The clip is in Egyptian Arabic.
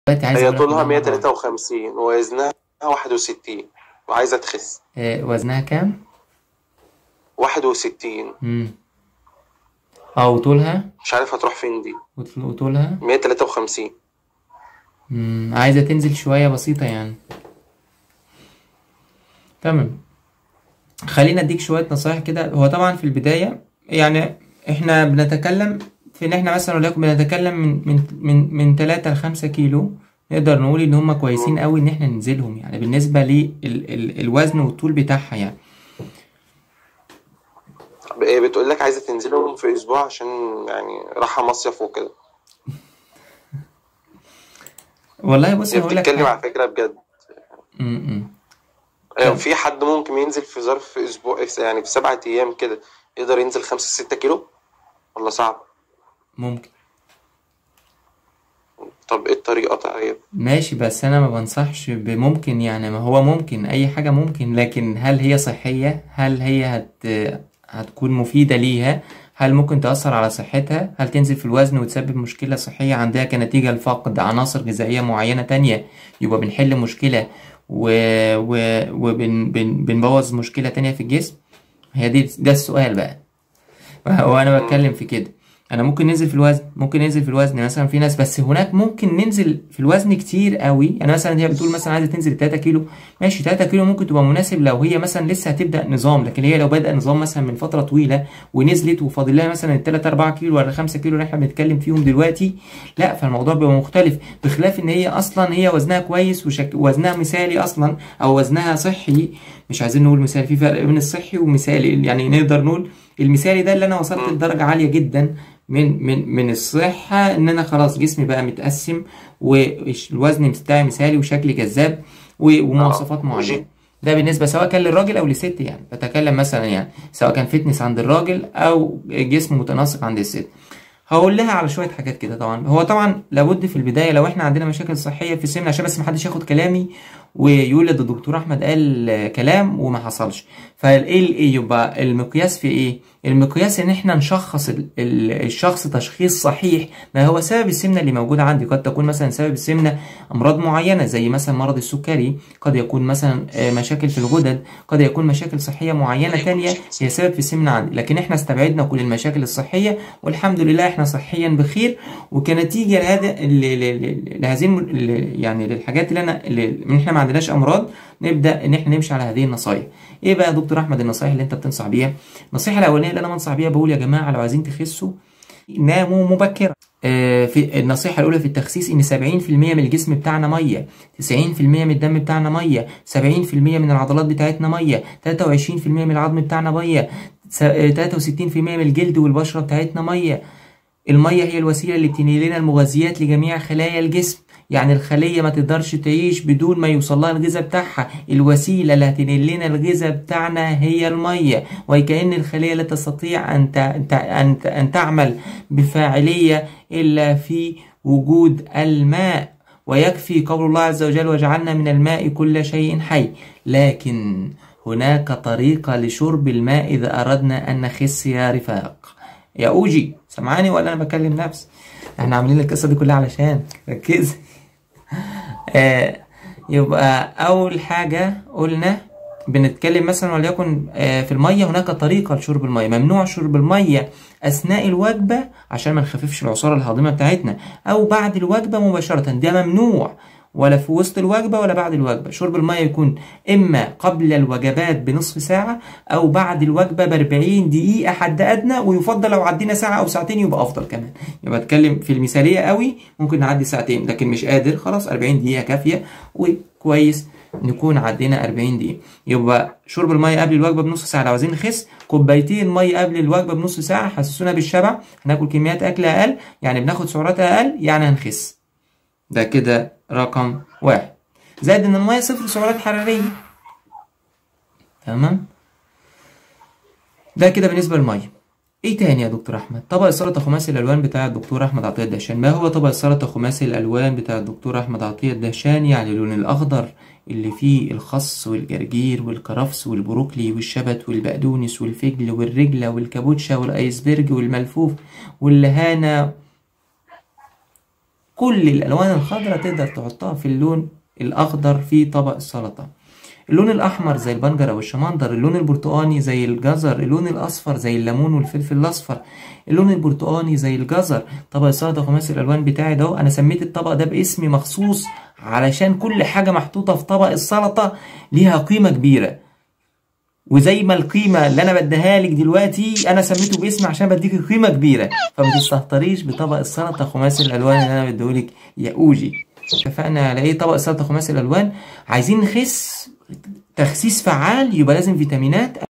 دلوقتي عايز هي اقول لك طولها إنها مرة واحدة 153 ووزنها 61 وعايزة تخس آه، وزنها كام؟ 61 امم اه وطولها مش عارف هتروح فين دي وطول- وطولها 153 امم عايزة تنزل شوية بسيطة يعني تمام خلينا اديك شوية نصايح كده هو طبعا في البداية يعني احنا بنتكلم في ان احنا مثلا وليكن بنتكلم من من من من 3 ل 5 كيلو نقدر نقول ان هم كويسين قوي ان احنا ننزلهم يعني بالنسبة للوزن والطول بتاعها يعني هي بتقول لك عايزة تنزلهم في أسبوع عشان يعني رايحة مصيف وكده والله بص هي هقول لك بتتكلم حاجة على فكرة بجد امم آه، في حد ممكن ينزل في ظرف أسبوع يعني في سبعة أيام كده يقدر ينزل خمسة ستة كيلو ولا صعب؟ ممكن طب إيه الطريقة طيب؟ ماشي بس انا ما بنصحش بممكن يعني ما هو ممكن اي حاجة ممكن لكن هل هي صحية هل هي هت هتكون مفيدة ليها هل ممكن تأثر على صحتها هل تنزل في الوزن وتسبب مشكلة صحية عندها كنتيجة لفقد عناصر غذائية معينة تانية يبقى بنحل مشكلة و... و... وبن بن... بنبوظ مشكلة تانية في الجسم هي دي ده السؤال بقى وانا مم. بتكلم في كده انا ممكن ننزل في الوزن ممكن ننزل في الوزن مثلا في ناس بس هناك ممكن ننزل في الوزن كتير قوي يعني مثلا هي بتقول مثلا عايزه تنزل 3 كيلو ماشي 3 كيلو ممكن تبقى مناسب لو هي مثلا لسه هتبدا نظام لكن هي لو بدأ نظام مثلا من فتره طويله ونزلت وفاضل لها مثلا ال 3 4 كيلو ولا 5 كيلو اللي احنا بنتكلم فيهم دلوقتي لا فالموضوع بيبقى مختلف بخلاف ان هي اصلا هي وزنها كويس وشك... وزنها مثالي اصلا او وزنها صحي مش عايزين نقول مثالي في فرق بين الصحي والمثالي يعني نقدر نقول المثالي ده اللي انا وصلت مم. لدرجه عاليه جدا من من من الصحه ان انا خلاص جسمي بقى متقسم والوزن بتاعي مثالي وشكلي جذاب و- ومواصفات اه معينه وجي ده بالنسبه سواء كان للراجل او للست يعني بتكلم مثلا يعني سواء كان فتنس عند الراجل او جسم متناسق عند الست هقول لها على شويه حاجات كده طبعا هو طبعا لابد في البدايه لو احنا عندنا مشاكل صحيه في السمنه عشان بس ما حدش ياخد كلامي ويقول ده الدكتور احمد قال آه، كلام وما حصلش فايه ايه يبقى المقياس في ايه المقياس ان احنا نشخص ال- ال- الشخص تشخيص صحيح ما هو سبب السمنه اللي موجوده عندي قد تكون مثلا سبب السمنه امراض معينه زي مثلا مرض السكري قد يكون مثلا آه، مشاكل في الغدد قد يكون مشاكل صحيه معينه تانية هي سبب في السمنه عندي لكن احنا استبعدنا كل المشاكل الصحيه والحمد لله احنا صحيا بخير وكنتيجه لهذا ل- ل- ل- لهذه الم- ل- يعني للحاجات اللي انا اللي من احنا ما عندناش امراض نبدا ان احنا نمشي على هذه النصايح ايه بقى يا دكتور احمد النصايح اللي انت بتنصح بيها النصيحه الاولانيه اللي انا بنصح بيها بقول يا جماعه لو عايزين تخسوا ناموا مبكرا آه، في النصيحة الأولى في التخسيس إن 70% من الجسم بتاعنا مية 90% من الدم بتاعنا مية 70% من العضلات بتاعتنا مية 23% من العظم بتاعنا مية س- آه، 63% من الجلد والبشرة بتاعتنا مية المية هي الوسيلة اللي بتنقل لنا المغذيات لجميع خلايا الجسم يعني الخلية ما تقدرش تعيش بدون ما يوصل لها الغذاء بتاعها الوسيلة اللي هتنقل لنا الغذاء بتاعنا هي المية وكأن الخلية لا تستطيع أن تع- تع- أن أن تعمل بفاعلية إلا في وجود الماء ويكفي قول الله عز وجل وجعلنا من الماء كل شيء حي لكن هناك طريقة لشرب الماء إذا أردنا أن نخس يا رفاق يا أوجي سمعاني ولا أنا بكلم نفسي احنا عاملين القصة دي كلها علشان ركزي آه يبقى أول حاجة قلنا بنتكلم مثلا وليكن آه في المية هناك طريقة لشرب المية ممنوع شرب المية أثناء الوجبة عشان ما نخففش العصارة الهاضمة بتاعتنا أو بعد الوجبة مباشرة ده ممنوع ولا في وسط الوجبة ولا بعد الوجبة شرب المية يكون إما قبل الوجبات بنصف ساعة أو بعد الوجبة بأربعين دقيقة حد أدنى ويفضل لو عدينا ساعة أو ساعتين يبقى أفضل كمان يبقى أتكلم في المثالية قوي ممكن نعدي ساعتين لكن مش قادر خلاص 40 دقيقة كافية وكويس نكون عدينا 40 دقيقة يبقى شرب المية قبل الوجبة بنص ساعة لو عايزين نخس كوبايتين مية قبل الوجبة بنص ساعة حسسونا بالشبع هناكل كميات أكل أقل يعني بناخد سعرات أقل يعني هنخس ده كده رقم واحد زائد ان المية صفر سعرات حرارية تمام ده كده بالنسبة للمية ايه تاني يا دكتور احمد طبق السلطة خماسي الالوان بتاع الدكتور احمد عطية الدهشان ما هو طبق السلطة خماسي الالوان بتاع الدكتور احمد عطية الدهشان يعني اللون الاخضر اللي فيه الخس والجرجير والكرفس والبروكلي والشبت والبقدونس والفجل والرجلة والكابوتشا والايسبرج والملفوف واللهانة كل الالوان الخضراء تقدر تحطها في اللون الاخضر في طبق السلطه اللون الاحمر زي البنجر او الشمندر اللون البرتقاني زي الجزر اللون الاصفر زي الليمون والفلفل الاصفر اللون البرتقاني زي الجزر طبق السلطه خماسي الالوان بتاعي ده انا سميت الطبق ده باسمي مخصوص علشان كل حاجه محطوطه في طبق السلطه ليها قيمه كبيره وزي ما القيمة اللي أنا بديها لك دلوقتي أنا سميته باسم عشان بديك قيمة كبيرة فما تستهتريش بطبق السلطة خماسي الألوان اللي أنا بديهولك يا أوجي اتفقنا على إيه طبق السلطة خماسي الألوان عايزين نخس تخسيس فعال يبقى لازم فيتامينات